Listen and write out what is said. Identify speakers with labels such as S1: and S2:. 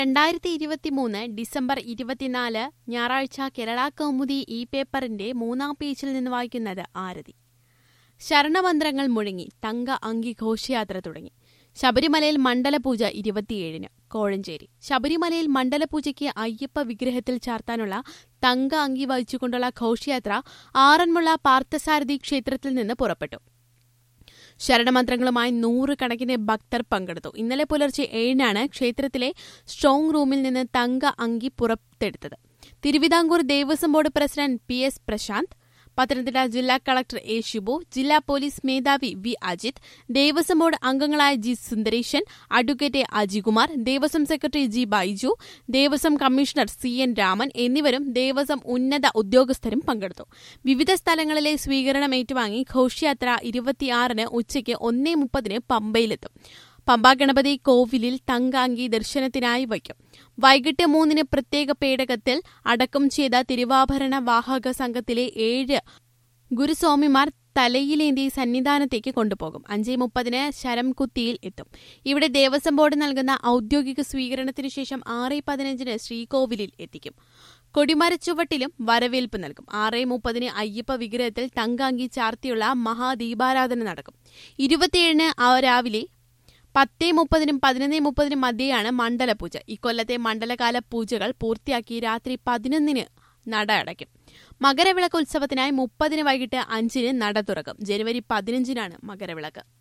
S1: രണ്ടായിരത്തി ഇരുപത്തിമൂന്ന് ഡിസംബർ ഇരുപത്തിനാല് ഞായറാഴ്ച കേരള കൗമുദി ഈ പേപ്പറിന്റെ മൂന്നാം പേജിൽ നിന്ന് വായിക്കുന്നത് ആരതി ശരണമന്ത്രങ്ങൾ മുഴങ്ങി തങ്ക അങ്കി ഘോഷയാത്ര തുടങ്ങി ശബരിമലയിൽ മണ്ഡലപൂജ ഇരുപത്തിയേഴിന് കോഴഞ്ചേരി ശബരിമലയിൽ മണ്ഡലപൂജയ്ക്ക് അയ്യപ്പ വിഗ്രഹത്തിൽ ചാർത്താനുള്ള തങ്ക അങ്കി വഹിച്ചുകൊണ്ടുള്ള ഘോഷയാത്ര ആറന്മുള പാർത്ഥസാരഥി ക്ഷേത്രത്തിൽ നിന്ന് പുറപ്പെട്ടു ശരണമന്ത്രങ്ങളുമായി നൂറുകണക്കിന് ഭക്തർ പങ്കെടുത്തു ഇന്നലെ പുലർച്ചെ ഏഴിനാണ് ക്ഷേത്രത്തിലെ സ്ട്രോങ് റൂമിൽ നിന്ന് തങ്ക അങ്കി പുറത്തെടുത്തത് Travancore Devaswom board president P S Prashanth Pathanamthitta ജില്ലാ കളക്ടർ എ ഷിബു ജില്ലാ പോലീസ് മേധാവി വി അജിത് ദേവസ്വം ബോർഡ് അംഗങ്ങളായ G Sundaresan advocate A Ajikumar Devaswom secretary G Baiju Devaswom commissioner C N Raman എന്നിവരും ദേവസ്വം ഉന്നത ഉദ്യോഗസ്ഥരും പങ്കെടുത്തു വിവിധ സ്ഥലങ്ങളിലെ സ്വീകരണം ഏറ്റുവാങ്ങി ഘോഷയാത്ര ഇരുപത്തിയാറിന് ഉച്ചയ്ക്ക് ഒന്നേ മുപ്പതിന് പമ്പയിലെത്തും പമ്പ ഗണപതി കോവിലിൽ തങ്കാങ്കി ദർശനത്തിനായി വയ്ക്കും വൈകിട്ട് മൂന്നിന് പ്രത്യേക പേടകത്തിൽ അടക്കം ചെയ്ത തിരുവാഭരണ വാഹക സംഘത്തിലെ ഏഴ് ഗുരുസ്വാമിമാർ തലയിലേന്തി സന്നിധാനത്തേക്ക് കൊണ്ടുപോകും അഞ്ചേ മുപ്പതിന് ശരംകുത്തിയിൽ എത്തും ഇവിടെ ദേവസ്വം ബോർഡ് നൽകുന്ന ഔദ്യോഗിക സ്വീകരണത്തിനു ശേഷം ആറ് പതിനഞ്ചിന് ശ്രീകോവിലിൽ എത്തിക്കും കൊടിമരച്ചുവട്ടിലും വരവേൽപ്പ് നൽകും ആറ് മുപ്പതിന് അയ്യപ്പ വിഗ്രഹത്തിൽ തങ്കാങ്കി ചാർത്തിയുള്ള മഹാദീപാരാധന നടക്കും ഇരുപത്തിയേഴിന് രാവിലെ പത്തേ മുപ്പതിനും പതിനൊന്നേ മുപ്പതിനും മധ്യയാണ് മണ്ഡലപൂജ ഇക്കൊല്ലത്തെ മണ്ഡലകാല പൂജകൾ പൂർത്തിയാക്കി രാത്രി പതിനൊന്നിന് നട അടയ്ക്കും മകരവിളക്ക് ഉത്സവത്തിനായി മുപ്പതിന് വൈകിട്ട് അഞ്ചിന് നട തുറക്കും ജനുവരി പതിനഞ്ചിനാണ് മകരവിളക്ക്